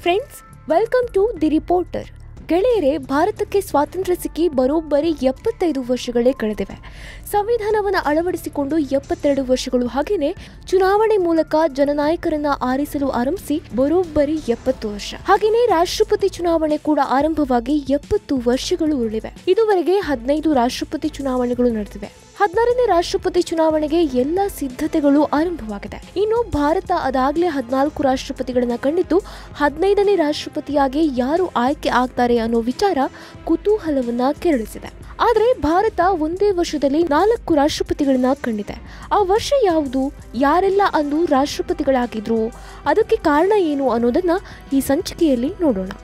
friends welcome to the reporter ಗೆಳೆಯರೇ ಭಾರತಕ್ಕೆ ಸ್ವಾತಂತ್ರ್ಯ ಸಿಕ್ಕಿ ಬರೋಬ್ಬರಿ ಎಪ್ಪತ್ತೈದು ವರ್ಷಗಳೇ ಕಳೆದಿವೆ ಸಂವಿಧಾನವನ್ನು ಅಳವಡಿಸಿಕೊಂಡು ಎಪ್ಪತ್ತೆರಡು ವರ್ಷಗಳು ಹಾಗೆಯೇ ಚುನಾವಣೆ ಮೂಲಕ ಜನನಾಯಕರನ್ನ ಆರಿಸಲು ಆರಂಭಿಸಿ ಬರೋಬ್ಬರಿ ಎಪ್ಪತ್ತು ವರ್ಷ ಹಾಗೆಯೇ ರಾಷ್ಟ್ರಪತಿ ಚುನಾವಣೆ ಕೂಡ ಆರಂಭವಾಗಿ ಎಪ್ಪತ್ತು ವರ್ಷಗಳು ಉರುಳಿವೆ ಇದುವರೆಗೆ ಹದಿನೈದು ರಾಷ್ಟ್ರಪತಿ ಚುನಾವಣೆಗಳು ನಡೆದಿವೆ ಹದಿನಾರನೇ ರಾಷ್ಟ್ರಪತಿ ಚುನಾವಣೆಗೆ ಎಲ್ಲ ಸಿದ್ಧತೆಗಳು ಆರಂಭವಾಗಿದೆ ಇನ್ನು ಭಾರತ ಅದಾಗಲೇ ಹದಿನಾಲ್ಕು ರಾಷ್ಟ್ರಪತಿಗಳನ್ನ ಕಂಡಿದ್ದು ಹದಿನೈದನೇ ರಾಷ್ಟ್ರಪತಿಯಾಗಿ ಯಾರು ಆಯ್ಕೆ ಆಗ್ತಾರೆ ಅನ್ನೋ ವಿಚಾರ ಕುತೂಹಲವನ್ನ ಕೆರಳಿಸಿದೆ ಆದರೆ ಭಾರತ ಒಂದೇ ವರ್ಷದಲ್ಲಿ ನಾಲ್ಕು ರಾಷ್ಟ್ರಪತಿಗಳನ್ನ ಕಂಡಿದೆ ಆ ವರ್ಷ ಯಾವುದು ಯಾರೆಲ್ಲ ಅಂದು ರಾಷ್ಟ್ರಪತಿಗಳಾಗಿದ್ರು ಅದಕ್ಕೆ ಕಾರಣ ಏನು ಅನ್ನೋದನ್ನ ಈ ಸಂಚಿಕೆಯಲ್ಲಿ ನೋಡೋಣ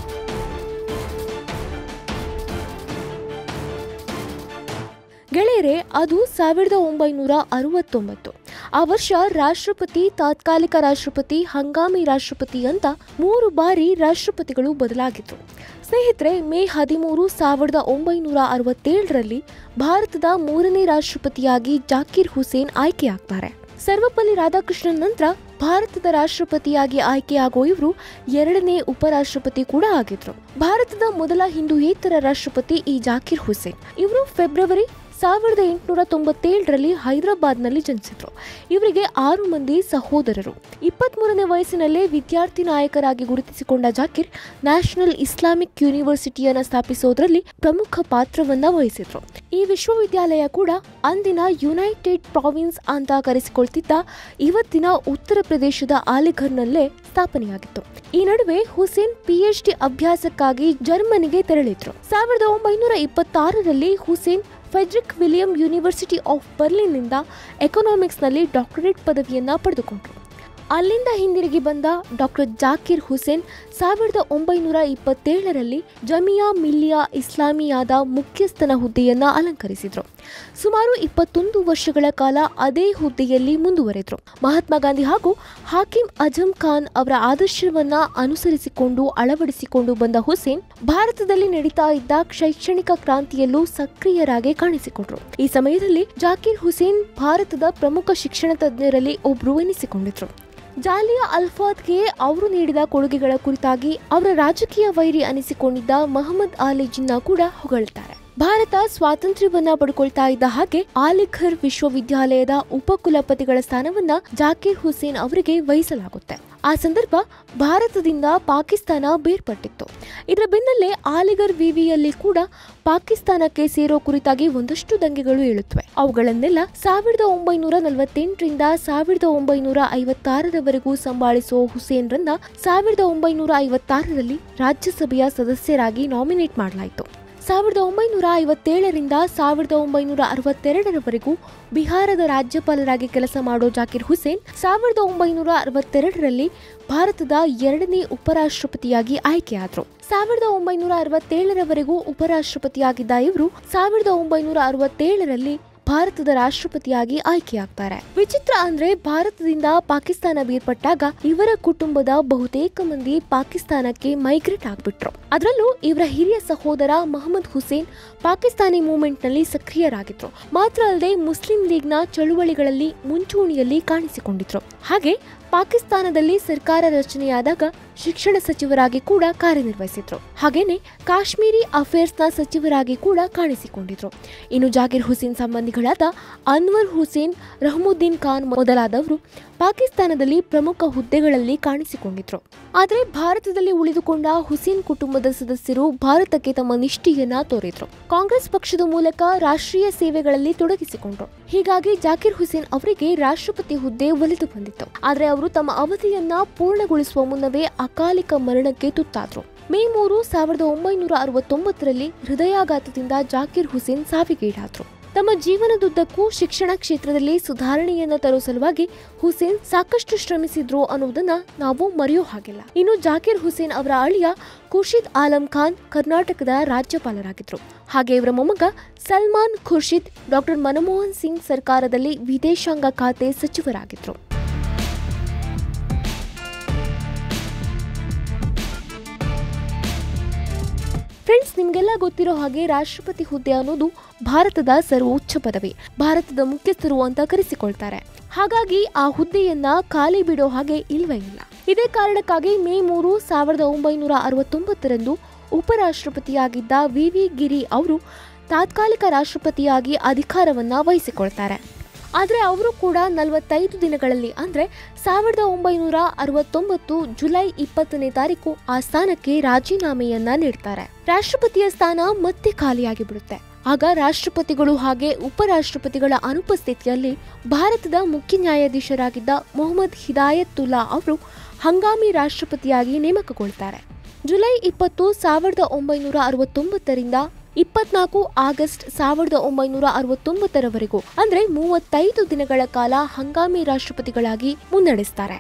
ಗೆಳೆಯರೆ ಅದು ಸಾವಿರದ ಒಂಬೈನೂರ ಅರವತ್ತೊಂಬತ್ತು ಆ ವರ್ಷ ರಾಷ್ಟ್ರಪತಿ ತಾತ್ಕಾಲಿಕ ರಾಷ್ಟ್ರಪತಿ ಹಂಗಾಮಿ ರಾಷ್ಟ್ರಪತಿ ಅಂತ ಮೂರು ಬಾರಿ ರಾಷ್ಟ್ರಪತಿಗಳು ಬದಲಾಗಿದ್ರು ಸ್ನೇಹಿತರೆ ಮೇ ಹದಿಮೂರು ಸಾವಿರದ ಒಂಬೈನೂರ ಅರವತ್ತೇಳರಲ್ಲಿ ಭಾರತದ ಮೂರನೇ ರಾಷ್ಟ್ರಪತಿಯಾಗಿ ಜಾಕೀರ್ ಹುಸೇನ್ ಆಯ್ಕೆಯಾಗ್ತಾರೆ ಸರ್ವಪಲ್ಲಿ ರಾಧಾಕೃಷ್ಣನ್ ನಂತರ ಭಾರತದ ರಾಷ್ಟ್ರಪತಿಯಾಗಿ ಆಯ್ಕೆಯಾಗೋ ಇವರು ಎರಡನೇ ಉಪರಾಷ್ಟ್ರಪತಿ ಕೂಡ ಆಗಿದ್ರು ಭಾರತದ ಮೊದಲ ಹಿಂದೂಯೇತರ ರಾಷ್ಟ್ರಪತಿ ಈ ಜಾಕೀರ್ ಹುಸೇನ್ ಇವರು ಫೆಬ್ರವರಿ ಸಾವಿರದ ಎಂಟುನೂರ ತೊಂಬತ್ತೇಳರಲ್ಲಿ ಹೈದರಾಬಾದ್ನಲ್ಲಿ ಜನಿಸಿದ್ರು ಇವರಿಗೆ ಆರು ಮಂದಿ ಸಹೋದರರು ಇಪ್ಪತ್ಮೂರನೇ ವಯಸ್ಸಿನಲ್ಲೇ ವಿದ್ಯಾರ್ಥಿ ನಾಯಕರಾಗಿ ಗುರುತಿಸಿಕೊಂಡ ಜಾಕಿರ್ ನ್ಯಾಷನಲ್ ಇಸ್ಲಾಮಿಕ್ ಯೂನಿವರ್ಸಿಟಿಯನ್ನು ಸ್ಥಾಪಿಸೋದ್ರಲ್ಲಿ ಪ್ರಮುಖ ಪಾತ್ರವನ್ನ ವಹಿಸಿದ್ರು ಈ ವಿಶ್ವವಿದ್ಯಾಲಯ ಕೂಡ ಅಂದಿನ ಯುನೈಟೆಡ್ ಪ್ರಾವಿನ್ಸ್ ಅಂತ ಕರೆಸಿಕೊಳ್ತಿದ್ದ ಇವತ್ತಿನ ಉತ್ತರ ಪ್ರದೇಶದ ಆಲಿಘರ್ನಲ್ಲೇ ಸ್ಥಾಪನೆಯಾಗಿತ್ತು ಈ ನಡುವೆ ಹುಸೇನ್ ಪಿಎಚ್ ಡಿ ಅಭ್ಯಾಸಕ್ಕಾಗಿ ಜರ್ಮನಿಗೆ ತೆರಳಿದ್ರು ಸಾವಿರದ ಒಂಬೈನೂರ ಇಪ್ಪತ್ತಾರರಲ್ಲಿ Hussain Friedrich William university of ಬರ್ಲಿನ್ನಿಂದ ಎಕನಾಮಿಕ್ಸ್ನಲ್ಲಿ ಡಾಕ್ಟರೇಟ್ ಪದವಿಯನ್ನ ಪಡೆದುಕೊಂಡರು ಅಲ್ಲಿಂದ ಹಿಂದಿರುಗಿ ಬಂದ ಡಾಕ್ಟರ್ ಜಾಕಿರ್ ಹುಸೇನ್ ಸಾವಿರದ ಒಂಬೈನೂರ ಇಪ್ಪತ್ತೇಳರಲ್ಲಿ ಜಮಿಯಾ ಮಿಲ್ಲಿಯಾ ಇಸ್ಲಾಮಿಯಾದ ಮುಖ್ಯಸ್ಥನ ಹುದ್ದೆಯನ್ನ ಅಲಂಕರಿಸಿದ್ರು ಸುಮಾರು ಇಪ್ಪತ್ತೊಂದು ವರ್ಷಗಳ ಕಾಲ ಅದೇ ಹುದ್ದೆಯಲ್ಲಿ ಮುಂದುವರೆದ್ರು ಮಹಾತ್ಮ ಗಾಂಧಿ ಹಾಗೂ ಹಾಕಿಂ ಅಜಂ ಖಾನ್ ಅವರ ಆದರ್ಶವನ್ನ ಅನುಸರಿಸಿಕೊಂಡು ಅಳವಡಿಸಿಕೊಂಡು ಬಂದ ಹುಸೇನ್ ಭಾರತದಲ್ಲಿ ನಡೀತಾ ಇದ್ದ ಶೈಕ್ಷಣಿಕ ಕ್ರಾಂತಿಯಲ್ಲೂ ಸಕ್ರಿಯರಾಗಿ ಕಾಣಿಸಿಕೊಂಡ್ರು ಈ ಸಮಯದಲ್ಲಿ ಜಾಕೀರ್ ಹುಸೇನ್ ಭಾರತದ ಪ್ರಮುಖ ಶಿಕ್ಷಣ ತಜ್ಞರಲ್ಲಿ ಒಬ್ರು ಎನಿಸಿಕೊಂಡಿದ್ರು ಜಾಲಿಯಾ ಅಲ್ಫಾದ್ಗೆ ಅವರು ನೀಡಿದ ಕೊಡುಗೆಗಳ ಕುರಿತಾಗಿ ಅವರ ರಾಜಕೀಯ ವೈರಿ ಅನಿಸಿಕೊಂಡಿದ್ದ ಮಹಮ್ಮದ್ ಆಲಿ ಜಿನ್ನಾ ಕೂಡ ಹೊಗಳ್ತಾರೆ ಭಾರತ ಸ್ವಾತಂತ್ರ್ಯವನ್ನ ಪಡ್ಕೊಳ್ತಾ ಇದ್ದ ಹಾಗೆ ಆಲಿಘರ್ ವಿಶ್ವವಿದ್ಯಾಲಯದ ಉಪಕುಲಪತಿಗಳ ಸ್ಥಾನವನ್ನ ಜಾಕೀರ್ ಹುಸೇನ್ ಅವರಿಗೆ ವಹಿಸಲಾಗುತ್ತೆ ಆ ಸಂದರ್ಭ ಭಾರತದಿಂದ ಪಾಕಿಸ್ತಾನ ಬೇರ್ಪಟ್ಟಿತ್ತು ಇದರ ಬೆನ್ನಲ್ಲೇ ಆಲಿಗರ್ ವಿವಿಯಲ್ಲಿ ಕೂಡ ಪಾಕಿಸ್ತಾನಕ್ಕೆ ಸೇರೋ ಕುರಿತಾಗಿ ಒಂದಷ್ಟು ದಂಗೆಗಳು ಏಳುತ್ತವೆ ಅವುಗಳನ್ನೆಲ್ಲ ಸಾವಿರದ ಒಂಬೈನೂರ ನಲವತ್ತೆಂಟರಿಂದ ಸಾವಿರದ ಒಂಬೈನೂರ ಐವತ್ತಾರರವರೆಗೂ ಸಂಭಾಳಿಸೋ ಹುಸೇನ್ರನ್ನ ಸಾವಿರದ ಒಂಬೈನೂರ ಐವತ್ತಾರರಲ್ಲಿ ರಾಜ್ಯಸಭೆಯ ಸದಸ್ಯರಾಗಿ ನಾಮಿನೇಟ್ ಮಾಡಲಾಯಿತು ಸಾವಿರದ ಒಂಬೈನೂರ ಐವತ್ತೇಳರಿಂದ ಸಾವಿರದ ಒಂಬೈನೂರ ಅರವತ್ತೆರಡರವರೆಗೂ ಬಿಹಾರದ ರಾಜ್ಯಪಾಲರಾಗಿ ಕೆಲಸ ಮಾಡೋ ಜಾಕಿರ್ ಹುಸೇನ್ ಸಾವಿರದ ಒಂಬೈನೂರ ಅರವತ್ತೆರಡರಲ್ಲಿ ಭಾರತದ ಎರಡನೇ ಉಪರಾಷ್ಟ್ರಪತಿಯಾಗಿ ಆಯ್ಕೆಯಾದರು ಸಾವಿರದ ಒಂಬೈನೂರ ಅರವತ್ತೇಳರವರೆಗೂ ಉಪರಾಷ್ಟ್ರಪತಿಯಾಗಿದ್ದ ಇವರು ಸಾವಿರದ ಒಂಬೈನೂರ ಅರವತ್ತೇಳರಲ್ಲಿ ಭಾರತದ ರಾಷ್ಟ್ರಪತಿಯಾಗಿ ಆಯ್ಕೆಯಾಗ್ತಾರೆ ವಿಚಿತ್ರ ಅಂದ್ರೆ ಭಾರತದಿಂದ ಪಾಕಿಸ್ತಾನ ಬೇರ್ಪಟ್ಟಾಗ ಇವರ ಕುಟುಂಬದ ಬಹುತೇಕ ಮಂದಿ ಪಾಕಿಸ್ತಾನಕ್ಕೆ ಮೈಗ್ರೇಟ್ ಆಗ್ಬಿಟ್ರು ಅದರಲ್ಲೂ ಇವರ ಹಿರಿಯ ಸಹೋದರ ಮಹಮ್ಮದ್ ಹುಸೇನ್ ಪಾಕಿಸ್ತಾನಿ ಮೂವ್ಮೆಂಟ್ ನಲ್ಲಿ ಸಕ್ರಿಯರಾಗಿದ್ರು ಮಾತ್ರ ಅಲ್ಲದೆ ಮುಸ್ಲಿಂ ಲೀಗ್ನ ಚಳುವಳಿಗಳಲ್ಲಿ ಮುಂಚೂಣಿಯಲ್ಲಿ ಕಾಣಿಸಿಕೊಂಡಿದ್ರು ಹಾಗೆ ಪಾಕಿಸ್ತಾನದಲ್ಲಿ ಸರ್ಕಾರ ರಚನೆಯಾದಾಗ ಶಿಕ್ಷಣ ಸಚಿವರಾಗಿ ಕೂಡ ಕಾರ್ಯನಿರ್ವಹಿಸಿದ್ರು ಹಾಗೇನೆ ಕಾಶ್ಮೀರಿ ಅಫೇರ್ಸ್ನ ಸಚಿವರಾಗಿ ಕೂಡ ಕಾಣಿಸಿಕೊಂಡಿದ್ರು ಇನ್ನು ಜಾಕಿರ್ ಹುಸೇನ್ ಸಂಬಂಧಿಗಳಾದ ಅನ್ವರ್ ಹುಸೇನ್ ರಹಮುದ್ದೀನ್ ಖಾನ್ ಮೊದಲಾದವರು ಪಾಕಿಸ್ತಾನದಲ್ಲಿ ಪ್ರಮುಖ ಹುದ್ದೆಗಳಲ್ಲಿ ಕಾಣಿಸಿಕೊಂಡಿದ್ರು ಆದರೆ ಭಾರತದಲ್ಲಿ ಉಳಿದುಕೊಂಡ ಹುಸೇನ್ ಕುಟುಂಬದ ಸದಸ್ಯರು ಭಾರತಕ್ಕೆ ತಮ್ಮ ನಿಷ್ಠೆಯನ್ನ ತೋರಿದ್ರು ಕಾಂಗ್ರೆಸ್ ಪಕ್ಷದ ಮೂಲಕ ರಾಷ್ಟ್ರೀಯ ಸೇವೆಗಳಲ್ಲಿ ತೊಡಗಿಸಿಕೊಂಡ್ರು ಹೀಗಾಗಿ ಜಾಕಿರ್ ಹುಸೇನ್ ಅವರಿಗೆ ರಾಷ್ಟ್ರಪತಿ ಹುದ್ದೆ ಒಲಿದು ಬಂದಿತ್ತು ಆದರೆ ಅವರು ತಮ್ಮ ಅವಧಿಯನ್ನ ಪೂರ್ಣಗೊಳಿಸುವ ಮುನ್ನವೇ ಅಕಾಲಿಕ ಮರಣಕ್ಕೆ ತುತ್ತಾದ್ರು ಮೇ ಮೂರು ಸಾವಿರದ ಒಂಬೈನೂರ ಅರವತ್ತೊಂಬತ್ತರಲ್ಲಿ ಹೃದಯಾಘಾತದಿಂದ ಜಾಕಿರ್ ಹುಸೇನ್ ಸಾವಿಗೀಡಾದ್ರು ತಮ್ಮ ಜೀವನದುದ್ದಕ್ಕೂ ಶಿಕ್ಷಣ ಕ್ಷೇತ್ರದಲ್ಲಿ ಸುಧಾರಣೆಯನ್ನ ತರೋ ಸಲುವಾಗಿ ಹುಸೇನ್ ಸಾಕಷ್ಟು ಶ್ರಮಿಸಿದ್ರು ಅನ್ನೋದನ್ನ ನಾವು ಮರೆಯೋ ಹಾಗಿಲ್ಲ ಇನ್ನು ಜಾಕಿರ್ ಹುಸೇನ್ ಅವರ ಅಳಿಯ ಖುರ್ಷಿದ್ ಆಲಂ ಖಾನ್ ಕರ್ನಾಟಕದ ರಾಜ್ಯಪಾಲರಾಗಿದ್ರು ಹಾಗೆ ಇವರ ಮೊಮ್ಮಗ ಸಲ್ಮಾನ್ ಖುರ್ಷಿದ್ ಡಾಕ್ಟರ್ ಮನಮೋಹನ್ ಸಿಂಗ್ ಸರ್ಕಾರದಲ್ಲಿ ವಿದೇಶಾಂಗ ಖಾತೆ ಸಚಿವರಾಗಿದ್ರು ಫ್ರೆಂಡ್ಸ್ ನಿಮಗೆಲ್ಲ ಗೊತ್ತಿರೋ ಹಾಗೆ ರಾಷ್ಟ್ರಪತಿ ಹುದ್ದೆ ಅನ್ನೋದು ಭಾರತದ ಸರ್ವೋಚ್ಚ ಪದವಿ ಭಾರತದ ಮುಖ್ಯಸ್ಥರು ಅಂತ ಕರೆಸಿಕೊಳ್ತಾರೆ ಹಾಗಾಗಿ ಆ ಹುದ್ದೆಯನ್ನ ಖಾಲಿ ಬಿಡೋ ಹಾಗೆ ಇಲ್ವೇ ಇಲ್ಲ ಇದೇ ಕಾರಣಕ್ಕಾಗಿ ಮೇ ಮೂರು ಸಾವಿರದ ಒಂಬೈನೂರ ಅರವತ್ತೊಂಬತ್ತರಂದು ಉಪರಾಷ್ಟ್ರಪತಿಯಾಗಿದ್ದ ವಿ ವಿ ಗಿರಿ ಅವರು ತಾತ್ಕಾಲಿಕ ರಾಷ್ಟ್ರಪತಿಯಾಗಿ ಅಧಿಕಾರವನ್ನ ವಹಿಸಿಕೊಳ್ತಾರೆ ಆದರೆ ಅವರು ಕೂಡ ನಲವತ್ತೈದು ದಿನಗಳಲ್ಲಿ ಅಂದರೆ ಸಾವಿರದ ಒಂಬೈನೂರ ಅರವತ್ತೊಂಬತ್ತು ಜುಲೈ ಇಪ್ಪತ್ತನೇ ತಾರೀಕು ಆ ಸ್ಥಾನಕ್ಕೆ ರಾಜೀನಾಮೆಯನ್ನ ನೀಡ್ತಾರೆ ರಾಷ್ಟ್ರಪತಿಯ ಸ್ಥಾನ ಮತ್ತೆ ಖಾಲಿಯಾಗಿ ಬಿಡುತ್ತೆ ಆಗ ರಾಷ್ಟ್ರಪತಿಗಳು ಹಾಗೆ ಉಪರಾಷ್ಟ್ರಪತಿಗಳ ಅನುಪಸ್ಥಿತಿಯಲ್ಲಿ ಭಾರತದ ಮುಖ್ಯ ನ್ಯಾಯಾಧೀಶರಾಗಿದ್ದ ಮೊಹಮ್ಮದ್ ಹಿದಾಯತುಲ್ಲಾ ಅವರು ಹಂಗಾಮಿ ರಾಷ್ಟ್ರಪತಿಯಾಗಿ ನೇಮಕಗೊಳ್ತಾರೆ ಜುಲೈ ಇಪ್ಪತ್ತು ಸಾವಿರದ ಒಂಬೈನೂರ ಅರವತ್ತೊಂಬತ್ತರಿಂದ ಇಪ್ಪತ್ನಾಲ್ಕು ಆಗಸ್ಟ್ ಸಾವಿರದ ಒಂಬೈನೂರ ಅರವತ್ತೊಂಬತ್ತರವರೆಗೂ ಅಂದ್ರೆ ಮೂವತ್ತೈದು ದಿನಗಳ ಕಾಲ ಹಂಗಾಮಿ ರಾಷ್ಟ್ರಪತಿಗಳಾಗಿ ಮುನ್ನಡೆಸ್ತಾರೆ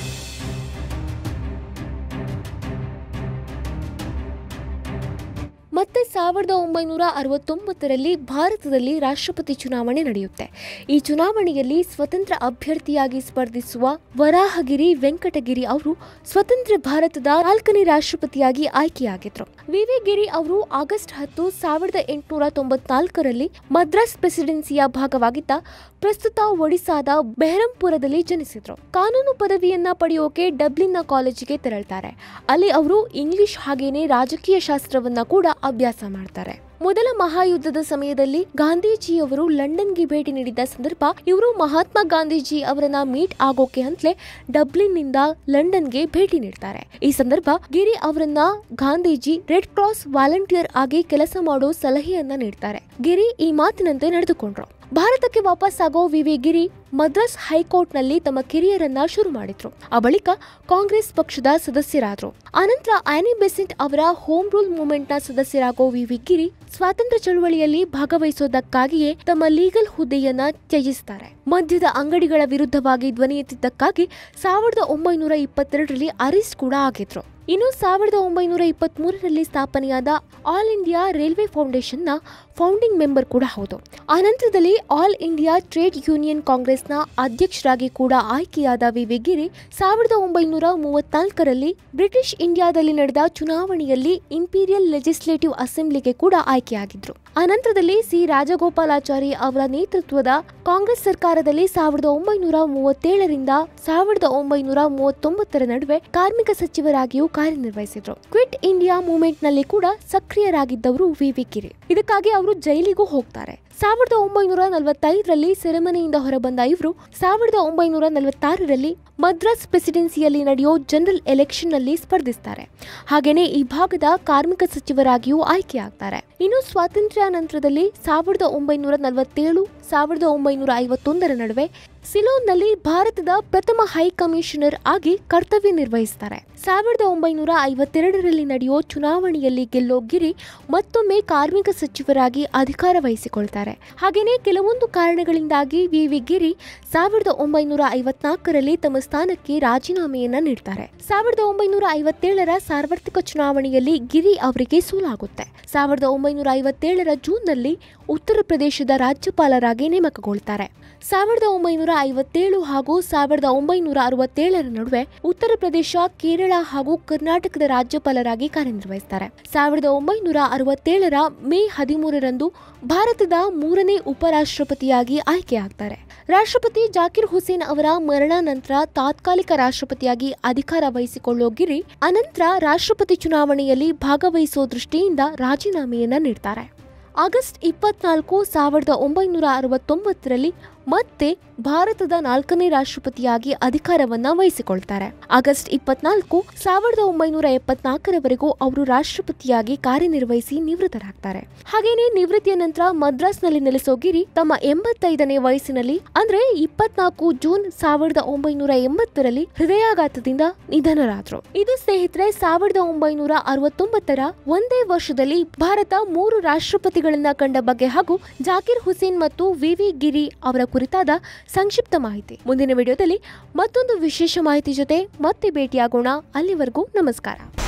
ಮತ್ತೆ ಸಾವಿರದ ಒಂಬೈನೂರ ಅರವತ್ತೊಂಬತ್ತರಲ್ಲಿ ಭಾರತದಲ್ಲಿ ರಾಷ್ಟ್ರಪತಿ ಚುನಾವಣೆ ನಡೆಯುತ್ತೆ ಈ ಚುನಾವಣೆಯಲ್ಲಿ ಸ್ವತಂತ್ರ ಅಭ್ಯರ್ಥಿಯಾಗಿ ಸ್ಪರ್ಧಿಸುವ ವರಾಹಗಿರಿ ವೆಂಕಟಗಿರಿ ಅವರು ಸ್ವತಂತ್ರ ಭಾರತದ ನಾಲ್ಕನೇ ರಾಷ್ಟ್ರಪತಿಯಾಗಿ ಆಯ್ಕೆಯಾಗಿದ್ರು ವಿ ವಿ ಗಿರಿ ಅವರು ಆಗಸ್ಟ್ ಹತ್ತು ಸಾವಿರದ ಎಂಟುನೂರ ತೊಂಬತ್ನಾಲ್ಕರಲ್ಲಿ ಮದ್ರಾಸ್ ಪ್ರೆಸಿಡೆನ್ಸಿಯ ಭಾಗವಾಗಿದ್ದ ಪ್ರಸ್ತುತ ಒಡಿಸಾದ ಬೆಹರಂಪುರದಲ್ಲಿ ಜನಿಸಿದ್ರು ಕಾನೂನು ಪದವಿಯನ್ನ ಪಡೆಯೋಕೆ ಡಬ್ಲಿನ್ನ ಕಾಲೇಜಿಗೆ ತೆರಳ್ತಾರೆ ಅಲ್ಲಿ ಅವರು ಇಂಗ್ಲಿಷ್ ಹಾಗೇನೆ ರಾಜಕೀಯ ಶಾಸ್ತ್ರವನ್ನ ಕೂಡ ಅಭ್ಯಾಸ ಮಾಡ್ತಾರೆ ಮೊದಲ ಮಹಾಯುದ್ಧದ ಸಮಯದಲ್ಲಿ ಗಾಂಧೀಜಿಯವರು ಲಂಡನ್ಗೆ ಭೇಟಿ ನೀಡಿದ್ದ ಸಂದರ್ಭ ಇವರು ಮಹಾತ್ಮ ಗಾಂಧೀಜಿ ಅವರನ್ನ ಮೀಟ್ ಆಗೋಕೆ ಅಂತಲೇ ಡಬ್ಲಿನ್ನಿಂದ ಲಂಡನ್ಗೆ ಭೇಟಿ ನೀಡ್ತಾರೆ ಈ ಸಂದರ್ಭ ಗಿರಿ ಅವರನ್ನ ಗಾಂಧೀಜಿ ರೆಡ್ ಕ್ರಾಸ್ ವಾಲಂಟಿಯರ್ ಆಗಿ ಕೆಲಸ ಮಾಡೋ ಸಲಹೆಯನ್ನ ನೀಡ್ತಾರೆ ಗಿರಿ ಈ ಮಾತಿನಂತೆ ನಡೆದುಕೊಂಡ್ರು ಭಾರತಕ್ಕೆ ವಾಪಸ್ ಆಗೋ ವಿ ವಿ ಗಿರಿ ಮದ್ರಾಸ್ ಹೈಕೋರ್ಟ್ನಲ್ಲಿ ತಮ್ಮ ಕಿರಿಯರನ್ನ ಶುರು ಮಾಡಿದ್ರು ಆ ಬಳಿಕ ಕಾಂಗ್ರೆಸ್ ಪಕ್ಷದ ಸದಸ್ಯರಾದ್ರು ಆನಂತರ ಆನಿ ಬೆಸೆಂಟ್ ಅವರ ಹೋಮ್ ರೂಲ್ ಮೂವ್ಮೆಂಟ್ನ ಸದಸ್ಯರಾಗೋ ವಿ ವಿ ಗಿರಿ ಸ್ವಾತಂತ್ರ್ಯ ಚಳುವಳಿಯಲ್ಲಿ ಭಾಗವಹಿಸೋದಕ್ಕಾಗಿಯೇ ತಮ್ಮ ಲೀಗಲ್ ಹುದ್ದೆಯನ್ನ ತ್ಯಜಿಸ್ತಾರೆ ಮದ್ಯದ ಅಂಗಡಿಗಳ ವಿರುದ್ಧವಾಗಿ ಧ್ವನಿ ಎತ್ತಿದ್ದಕ್ಕಾಗಿ ಸಾವಿರದ ಒಂಬೈನೂರ ಇಪ್ಪತ್ತೆರಡರಲ್ಲಿ ಅರೆಸ್ಟ್ ಕೂಡ ಆಗಿದ್ರು ಇನ್ನು ಸಾವಿರದ ಒಂಬೈನೂರ ಇಪ್ಪತ್ತ್ ಮೂರರಲ್ಲಿ ಸ್ಥಾಪನೆಯಾದ ಆಲ್ ಇಂಡಿಯಾ ರೈಲ್ವೆ ಫೌಂಡೇಶನ್ನ ಫೌಂಡಿಂಗ್ ಮೆಂಬರ್ ಕೂಡ ಹೌದು ಆನಂತರದಲ್ಲಿ ಆಲ್ ಇಂಡಿಯಾ ಟ್ರೇಡ್ ಯೂನಿಯನ್ ಕಾಂಗ್ರೆಸ್ನ ಅಧ್ಯಕ್ಷರಾಗಿ ಕೂಡ ಆಯ್ಕೆಯಾದ ವಿ ವಿ ಗಿರಿ ಸಾವಿರದ ಒಂಬೈನೂರ ಮೂವತ್ನಾಲ್ಕರಲ್ಲಿ ಬ್ರಿಟಿಷ್ ಇಂಡಿಯಾದಲ್ಲಿ ನಡೆದ ಚುನಾವಣೆಯಲ್ಲಿ ಇಂಪೀರಿಯಲ್ ಲೆಜಿಸ್ಲೇಟಿವ್ ಅಸೆಂಬ್ಲಿಗೆ ಕೂಡ ಆಯ್ಕೆಯಾಗಿದ್ರು ಅನಂತರದಲ್ಲಿ ಸಿ ರಾಜಗೋಪಾಲಾಚಾರಿ ಅವರ ನೇತೃತ್ವದ ಕಾಂಗ್ರೆಸ್ ಸರ್ಕಾರದಲ್ಲಿ ಸಾವಿರದ ಒಂಬೈನೂರ ಮೂವತ್ತೇಳರಿಂದ ಸಾವಿರದ ಒಂಬೈನೂರ ಮೂವತ್ತೊಂಬತ್ತರ ನಡುವೆ ಕಾರ್ಮಿಕ ಸಚಿವರಾಗಿಯೂ ಕಾರ್ಯನಿರ್ವಹಿಸಿದ್ರು ಕ್ವಿಟ್ ಇಂಡಿಯಾ ಮೂವ್ಮೆಂಟ್ ನಲ್ಲಿ ಕೂಡ ಸಕ್ರಿಯರಾಗಿದ್ದವರು ವಿ ವಿ ಗಿರಿ ಇದಕ್ಕಾಗಿ ಅವರು ಜೈಲಿಗೂ ಹೋಗ್ತಾರೆ ಸಾವಿರದ ಒಂಬೈನೂರ ನಲವತ್ತೈದರಲ್ಲಿ ಸೆರೆಮನೆಯಿಂದ ಹೊರಬಂದ ಇವರು ಸಾವಿರದ ಒಂಬೈನೂರ ನಲವತ್ತಾರರಲ್ಲಿ ಮದ್ರಾಸ್ ಪ್ರೆಸಿಡೆನ್ಸಿಯಲ್ಲಿ ನಡೆಯೋ ಜನರಲ್ ಎಲೆಕ್ಷನ್ ನಲ್ಲಿ ಸ್ಪರ್ಧಿಸ್ತಾರೆ ಹಾಗೇನೆ ಈ ಭಾಗದ ಕಾರ್ಮಿಕ ಸಚಿವರಾಗಿಯೂ ಆಯ್ಕೆಯಾಗ್ತಾರೆ ಇನ್ನು ಸ್ವಾತಂತ್ರ್ಯ ನಂತರದಲ್ಲಿ ಸಾವಿರದ ಒಂಬೈನೂರ ನಲವತ್ತೇಳು ಸಾವಿರದ ಒಂಬೈನೂರ ಐವತ್ತೊಂದರ ನಡುವೆ ಸಿಲೋನ್ನಲ್ಲಿ ಭಾರತದ ಪ್ರಥಮ ಹೈ ಕಮಿಷನರ್ ಆಗಿ ಕರ್ತವ್ಯ ನಿರ್ವಹಿಸ್ತಾರೆ ಸಾವಿರದ ಒಂಬೈನೂರ ಐವತ್ತೆರಡರಲ್ಲಿ ನಡೆಯೋ ಚುನಾವಣೆಯಲ್ಲಿ ಗೆಲ್ಲೋ ಗಿರಿ ಮತ್ತೊಮ್ಮೆ ಕಾರ್ಮಿಕ ಸಚಿವರಾಗಿ ಅಧಿಕಾರ ವಹಿಸಿಕೊಳ್ತಾರೆ ಹಾಗೇನೆ ಕೆಲವೊಂದು ಕಾರಣಗಳಿಂದಾಗಿ ವಿ ವಿ ಗಿರಿ ಸಾವಿರದ ಒಂಬೈನೂರ ಐವತ್ನಾಲ್ಕರಲ್ಲಿ ತಮ್ಮ ಸ್ಥಾನಕ್ಕೆ ರಾಜೀನಾಮೆಯನ್ನ ನೀಡ್ತಾರೆ ಸಾವಿರದ ಒಂಬೈನೂರ ಐವತ್ತೇಳರ ಸಾರ್ವತ್ರಿಕ ಚುನಾವಣೆಯಲ್ಲಿ ಗಿರಿ ಅವರಿಗೆ ಸೋಲಾಗುತ್ತೆ ಸಾವಿರದ ಒಂಬೈನೂರ ಐವತ್ತೇಳರ ಜೂನ್ನಲ್ಲಿ ಉತ್ತರ ಪ್ರದೇಶದ ರಾಜ್ಯಪಾಲರಾಗಿ ನೇಮಕಗೊಳ್ತಾರೆ ಸಾವಿರದ ಒಂಬೈನೂರ ಐವತ್ತೇಳು ಹಾಗೂ ಸಾವಿರದ ಒಂಬೈನೂರ ಅರವತ್ತೇಳರ ನಡುವೆ ಉತ್ತರ ಪ್ರದೇಶ ಕೇರಳ ಹಾಗೂ ಕರ್ನಾಟಕದ ರಾಜ್ಯಪಾಲರಾಗಿ ಕಾರ್ಯನಿರ್ವಹಿಸ್ತಾರೆ ಸಾವಿರದ ಒಂಬೈನೂರ ಅರವತ್ತೇಳರ ಮೇ ಹದಿಮೂರರಂದು ಭಾರತದ ಮೂರನೇ ಉಪರಾಷ್ಟ್ರಪತಿಯಾಗಿ ಆಯ್ಕೆಯಾಗ್ತಾರೆ ರಾಷ್ಟ್ರಪತಿ ಜಾಕಿರ್ ಹುಸೇನ್ ಅವರ ಮರಣ ನಂತರ ತಾತ್ಕಾಲಿಕ ರಾಷ್ಟ್ರಪತಿಯಾಗಿ ಅಧಿಕಾರ ವಹಿಸಿಕೊಳ್ಳೋ ಗಿರಿ ಅನಂತರ ರಾಷ್ಟ್ರಪತಿ ಚುನಾವಣೆಯಲ್ಲಿ ಭಾಗವಹಿಸೋ ದೃಷ್ಟಿಯಿಂದ ರಾಜೀನಾಮೆಯನ್ನ ನೀಡ್ತಾರೆ ಆಗಸ್ಟ್ ಇಪ್ಪತ್ನಾಲ್ಕು ಸಾವಿರದ ಒಂಬೈನೂರ ಅರವತ್ತೊಂಬತ್ತರಲ್ಲಿ ಮತ್ತೆ ಭಾರತದ ನಾಲ್ಕನೇ ರಾಷ್ಟ್ರಪತಿಯಾಗಿ ಅಧಿಕಾರವನ್ನ ವಹಿಸಿಕೊಳ್ತಾರೆ ಆಗಸ್ಟ್ ಇಪ್ಪತ್ನಾಲ್ಕು ಸಾವಿರದ ಒಂಬೈನೂರ ಎಪ್ಪತ್ನಾಲ್ಕರವರೆಗೂ ಅವರು ರಾಷ್ಟ್ರಪತಿಯಾಗಿ ಕಾರ್ಯನಿರ್ವಹಿಸಿ ನಿವೃತ್ತರಾಗ್ತಾರೆ ಹಾಗೇನೆ ನಿವೃತ್ತಿಯ ನಂತರ ಮದ್ರಾಸ್ನಲ್ಲಿ ನೆಲೆಸೋ ಗಿರಿ ತಮ್ಮ ಎಂಬತ್ತೈದನೇ ವಯಸ್ಸಿನಲ್ಲಿ ಅಂದ್ರೆ ಇಪ್ಪತ್ನಾಲ್ಕು ಜೂನ್ ಸಾವಿರದ ಒಂಬೈನೂರ ಎಂಬತ್ತರಲ್ಲಿ ಹೃದಯಾಘಾತದಿಂದ ನಿಧನರಾದ್ರು ಇದು ಸ್ನೇಹಿತರೆ ಸಾವಿರದ ಒಂಬೈನೂರ ಅರವತ್ತೊಂಬತ್ತರ ಒಂದೇ ವರ್ಷದಲ್ಲಿ ಭಾರತ ಮೂರು ರಾಷ್ಟ್ರಪತಿಗಳನ್ನ ಕಂಡ ಬಗ್ಗೆ ಹಾಗೂ ಜಾಕಿರ್ ಹುಸೇನ್ ಮತ್ತು ವಿ ವಿ ಗಿರಿ ಅವರ ಕುರಿತಾದ ಸಂಕ್ಷಿಪ್ತ ಮಾಹಿತಿ ಮುಂದಿನ ವಿಡಿಯೋದಲ್ಲಿ ಮತ್ತೊಂದು ವಿಶೇಷ ಮಾಹಿತಿ ಜೊತೆ ಮತ್ತೆ ಭೇಟಿಯಾಗೋಣ ಅಲ್ಲಿವರೆಗೂ ನಮಸ್ಕಾರ